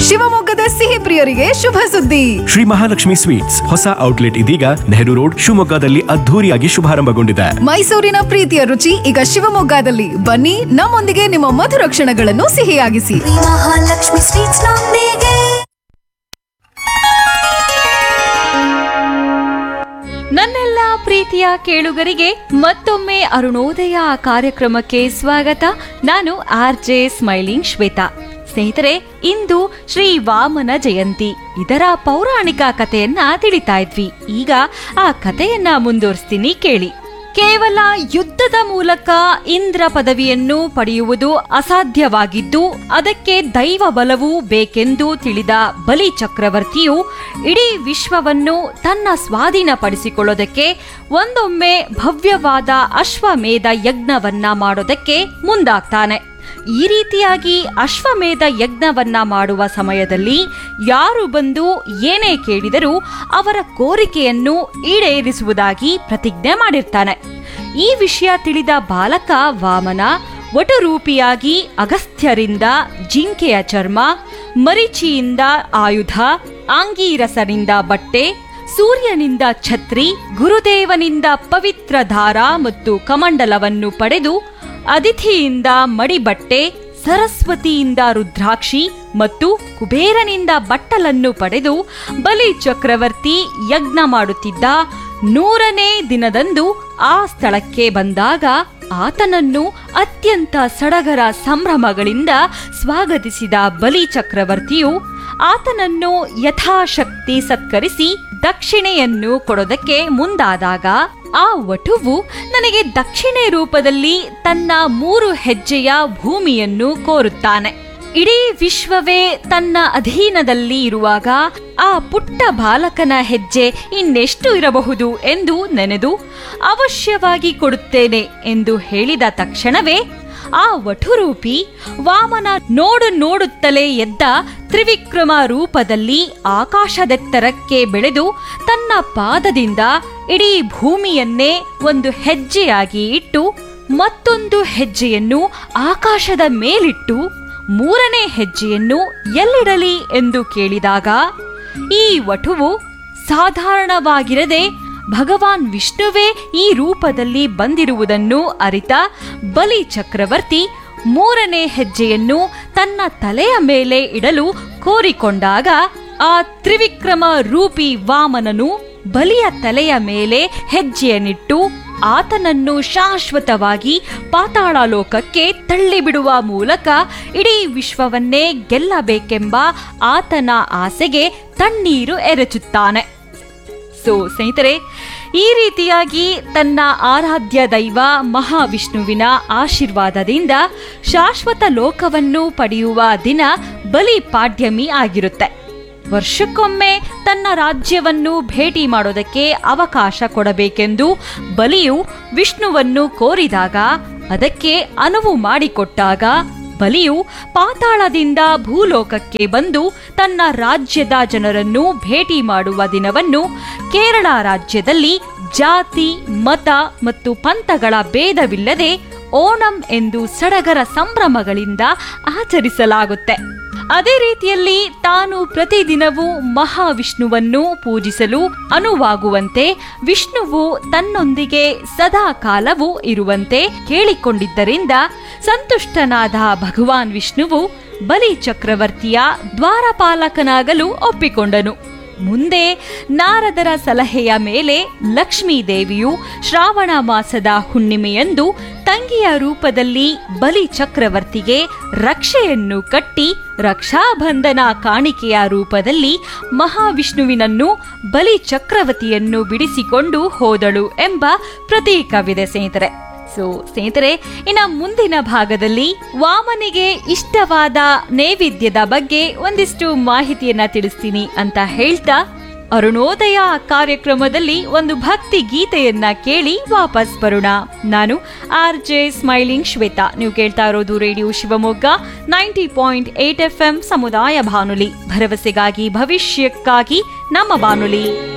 ಶಿವಮೊಗ್ಗದ ಸಿಹಿ ಪ್ರಿಯರಿಗೆ ಶುಭ ಸುದ್ದಿ ಶ್ರೀ ಮಹಾಲಕ್ಷ್ಮಿ ಸ್ವೀಟ್ಸ್ ಹೊಸ ಔಟ್ಲೆಟ್ ಇದೀಗ ನೆಹರು ರೋಡ್ ಶಿವಮೊಗ್ಗದಲ್ಲಿ ಅದ್ಧೂರಿಯಾಗಿ ಶುಭಾರಂಭಗೊಂಡಿದೆ ಮೈಸೂರಿನ ಪ್ರೀತಿಯ ರುಚಿ ಈಗ ಶಿವಮೊಗ್ಗದಲ್ಲಿ ಬನ್ನಿ ನಮ್ಮೊಂದಿಗೆ ನಿಮ್ಮ ಮಧುರ ಕ್ಷಣಗಳನ್ನು ಸಿಹಿಯಾಗಿಸಿ ಮಹಾಲಕ್ಷ್ಮಿ ಸ್ವೀಟ್ಸ್ ನೊಂದಿಗೆ ನನ್ನೆಲ್ಲ ಪ್ರೀತಿಯ ಕೇಳುಗರಿಗೆ ಮತ್ತೊಮ್ಮೆ ಅರುಣೋದಯ ಕಾರ್ಯಕ್ರಮಕ್ಕೆ ಸ್ವಾಗತ ನಾನು ಆರ್ ಜೆ ಸ್ಮೈಲಿಂಗ್ ಶ್ವೇತಾ ಸ್ನೇಹಿತರೆ ಇಂದು ಶ್ರೀ ವಾಮನ ಜಯಂತಿ ಇದರ ಪೌರಾಣಿಕ ಕಥೆಯನ್ನ ತಿಳಿತಾ ಇದ್ವಿ ಈಗ ಆ ಕಥೆಯನ್ನ ಮುಂದುವರಿಸ್ತೀನಿ ಕೇಳಿ ಕೇವಲ ಯುದ್ಧದ ಮೂಲಕ ಇಂದ್ರ ಪದವಿಯನ್ನು ಪಡೆಯುವುದು ಅಸಾಧ್ಯವಾಗಿದ್ದು ಅದಕ್ಕೆ ದೈವ ಬಲವೂ ಬೇಕೆಂದು ತಿಳಿದ ಬಲಿ ಚಕ್ರವರ್ತಿಯು ಇಡೀ ವಿಶ್ವವನ್ನು ತನ್ನ ಸ್ವಾಧೀನಪಡಿಸಿಕೊಳ್ಳೋದಕ್ಕೆ ಒಂದೊಮ್ಮೆ ಭವ್ಯವಾದ ಅಶ್ವಮೇಧ ಯಜ್ಞವನ್ನ ಮಾಡೋದಕ್ಕೆ ಮುಂದಾಗ್ತಾನೆ ಈ ರೀತಿಯಾಗಿ ಅಶ್ವಮೇಧ ಯಜ್ಞವನ್ನ ಮಾಡುವ ಸಮಯದಲ್ಲಿ ಯಾರು ಬಂದು ಏನೇ ಕೇಳಿದರೂ ಅವರ ಕೋರಿಕೆಯನ್ನು ಈಡೇರಿಸುವುದಾಗಿ ಪ್ರತಿಜ್ಞೆ ಮಾಡಿರ್ತಾನೆ ಈ ವಿಷಯ ತಿಳಿದ ಬಾಲಕ ವಾಮನ ವಟುರೂಪಿಯಾಗಿ ಅಗಸ್ತ್ಯರಿಂದ ಜಿಂಕೆಯ ಚರ್ಮ ಮರಿಚಿಯಿಂದ ಆಯುಧ ಆಂಗೀರಸನಿಂದ ಬಟ್ಟೆ ಸೂರ್ಯನಿಂದ ಛತ್ರಿ ಗುರುದೇವನಿಂದ ಪವಿತ್ರ ದಾರ ಮತ್ತು ಕಮಂಡಲವನ್ನು ಪಡೆದು ಅದಿತಿಯಿಂದ ಮಡಿಬಟ್ಟೆ ಸರಸ್ವತಿಯಿಂದ ರುದ್ರಾಕ್ಷಿ ಮತ್ತು ಕುಬೇರನಿಂದ ಬಟ್ಟಲನ್ನು ಪಡೆದು ಬಲಿ ಚಕ್ರವರ್ತಿ ಯಜ್ಞ ಮಾಡುತ್ತಿದ್ದ ನೂರನೇ ದಿನದಂದು ಆ ಸ್ಥಳಕ್ಕೆ ಬಂದಾಗ ಆತನನ್ನು ಅತ್ಯಂತ ಸಡಗರ ಸಂಭ್ರಮಗಳಿಂದ ಸ್ವಾಗತಿಸಿದ ಬಲಿ ಚಕ್ರವರ್ತಿಯು ಆತನನ್ನು ಯಥಾಶಕ್ತಿ ಸತ್ಕರಿಸಿ ದಕ್ಷಿಣೆಯನ್ನು ಕೊಡೋದಕ್ಕೆ ಮುಂದಾದಾಗ ಆ ವಟುವು ನನಗೆ ದಕ್ಷಿಣೆ ರೂಪದಲ್ಲಿ ತನ್ನ ಮೂರು ಹೆಜ್ಜೆಯ ಭೂಮಿಯನ್ನು ಕೋರುತ್ತಾನೆ ಇಡೀ ವಿಶ್ವವೇ ತನ್ನ ಅಧೀನದಲ್ಲಿ ಇರುವಾಗ ಆ ಪುಟ್ಟ ಬಾಲಕನ ಹೆಜ್ಜೆ ಇನ್ನೆಷ್ಟು ಇರಬಹುದು ಎಂದು ನೆನೆದು ಅವಶ್ಯವಾಗಿ ಕೊಡುತ್ತೇನೆ ಎಂದು ಹೇಳಿದ ತಕ್ಷಣವೇ ಆ ವಟುರೂಪಿ ವಾಮನ ನೋಡು ನೋಡುತ್ತಲೇ ಎದ್ದ ತ್ರಿವಿಕ್ರಮ ರೂಪದಲ್ಲಿ ಆಕಾಶದೆತ್ತರಕ್ಕೆ ಬೆಳೆದು ತನ್ನ ಪಾದದಿಂದ ಇಡೀ ಭೂಮಿಯನ್ನೇ ಒಂದು ಹೆಜ್ಜೆಯಾಗಿ ಇಟ್ಟು ಮತ್ತೊಂದು ಹೆಜ್ಜೆಯನ್ನು ಆಕಾಶದ ಮೇಲಿಟ್ಟು ಮೂರನೇ ಹೆಜ್ಜೆಯನ್ನು ಎಲ್ಲಿಡಲಿ ಎಂದು ಕೇಳಿದಾಗ ಈ ವಟುವು ಸಾಧಾರಣವಾಗಿರದೆ ಭಗವಾನ್ ವಿಷ್ಣುವೇ ಈ ರೂಪದಲ್ಲಿ ಬಂದಿರುವುದನ್ನು ಅರಿತ ಬಲಿ ಚಕ್ರವರ್ತಿ ಮೂರನೇ ಹೆಜ್ಜೆಯನ್ನು ತನ್ನ ತಲೆಯ ಮೇಲೆ ಇಡಲು ಕೋರಿಕೊಂಡಾಗ ಆ ತ್ರಿವಿಕ್ರಮ ರೂಪಿ ವಾಮನನು ಬಲಿಯ ತಲೆಯ ಮೇಲೆ ಹೆಜ್ಜೆಯನ್ನಿಟ್ಟು ಆತನನ್ನು ಶಾಶ್ವತವಾಗಿ ಪಾತಾಳ ಲೋಕಕ್ಕೆ ತಳ್ಳಿಬಿಡುವ ಮೂಲಕ ಇಡೀ ವಿಶ್ವವನ್ನೇ ಗೆಲ್ಲಬೇಕೆಂಬ ಆತನ ಆಸೆಗೆ ತಣ್ಣೀರು ಎರಚುತ್ತಾನೆ ಸೊ ಸ್ನೇಹಿತರೆ ಈ ರೀತಿಯಾಗಿ ತನ್ನ ಆರಾಧ್ಯ ದೈವ ಮಹಾವಿಷ್ಣುವಿನ ಆಶೀರ್ವಾದದಿಂದ ಶಾಶ್ವತ ಲೋಕವನ್ನು ಪಡೆಯುವ ದಿನ ಬಲಿ ಪಾಡ್ಯಮಿ ಆಗಿರುತ್ತೆ ವರ್ಷಕ್ಕೊಮ್ಮೆ ತನ್ನ ರಾಜ್ಯವನ್ನು ಭೇಟಿ ಮಾಡೋದಕ್ಕೆ ಅವಕಾಶ ಕೊಡಬೇಕೆಂದು ಬಲಿಯು ವಿಷ್ಣುವನ್ನು ಕೋರಿದಾಗ ಅದಕ್ಕೆ ಅನುವು ಮಾಡಿಕೊಟ್ಟಾಗ ಬಲಿಯು ಪಾತಾಳದಿಂದ ಭೂಲೋಕಕ್ಕೆ ಬಂದು ತನ್ನ ರಾಜ್ಯದ ಜನರನ್ನು ಭೇಟಿ ಮಾಡುವ ದಿನವನ್ನು ಕೇರಳ ರಾಜ್ಯದಲ್ಲಿ ಜಾತಿ ಮತ ಮತ್ತು ಪಂಥಗಳ ಭೇದವಿಲ್ಲದೆ ಓಣಂ ಎಂದು ಸಡಗರ ಸಂಭ್ರಮಗಳಿಂದ ಆಚರಿಸಲಾಗುತ್ತೆ ಅದೇ ರೀತಿಯಲ್ಲಿ ತಾನು ಪ್ರತಿದಿನವೂ ಮಹಾವಿಷ್ಣುವನ್ನು ಪೂಜಿಸಲು ಅನುವಾಗುವಂತೆ ವಿಷ್ಣುವು ತನ್ನೊಂದಿಗೆ ಸದಾ ಕಾಲವೂ ಇರುವಂತೆ ಕೇಳಿಕೊಂಡಿದ್ದರಿಂದ ಸಂತುಷ್ಟನಾದ ಭಗವಾನ್ ವಿಷ್ಣುವು ಬಲಿ ಚಕ್ರವರ್ತಿಯ ದ್ವಾರಪಾಲಕನಾಗಲು ಒಪ್ಪಿಕೊಂಡನು ಮುಂದೆ ನಾರದರ ಸಲಹೆಯ ಮೇಲೆ ಲಕ್ಷ್ಮೀ ದೇವಿಯು ಶ್ರಾವಣ ಮಾಸದ ಹುಣ್ಣಿಮೆಯಂದು ತಂಗಿಯ ರೂಪದಲ್ಲಿ ಬಲಿ ಚಕ್ರವರ್ತಿಗೆ ರಕ್ಷೆಯನ್ನು ಕಟ್ಟಿ ರಕ್ಷಾಬಂಧನ ಕಾಣಿಕೆಯ ರೂಪದಲ್ಲಿ ಮಹಾವಿಷ್ಣುವಿನನ್ನು ಬಲಿ ಚಕ್ರವರ್ತಿಯನ್ನು ಬಿಡಿಸಿಕೊಂಡು ಹೋದಳು ಎಂಬ ಪ್ರತೀಕವಿದೆ ಸ್ನೇಹಿತರೆ ಸೊ ಸ್ನೇಹಿತರೆ ಇನ್ನ ಮುಂದಿನ ಭಾಗದಲ್ಲಿ ವಾಮನಿಗೆ ಇಷ್ಟವಾದ ನೈವೇದ್ಯದ ಬಗ್ಗೆ ಒಂದಿಷ್ಟು ಮಾಹಿತಿಯನ್ನ ತಿಳಿಸ್ತೀನಿ ಅಂತ ಹೇಳ್ತಾ ಅರುಣೋದಯ ಕಾರ್ಯಕ್ರಮದಲ್ಲಿ ಒಂದು ಭಕ್ತಿ ಗೀತೆಯನ್ನ ಕೇಳಿ ವಾಪಸ್ ಬರೋಣ ನಾನು ಆರ್ ಜೆ ಸ್ಮೈಲಿಂಗ್ ಶ್ವೇತಾ ನೀವು ಕೇಳ್ತಾ ಇರೋದು radio Shivamogga ninety point eight FM ಎಂ ಸಮುದಾಯ ಬಾನುಲಿ ಭರವಸೆಗಾಗಿ ಭವಿಷ್ಯಕ್ಕಾಗಿ ನಮ್ಮ ಬಾನುಲಿ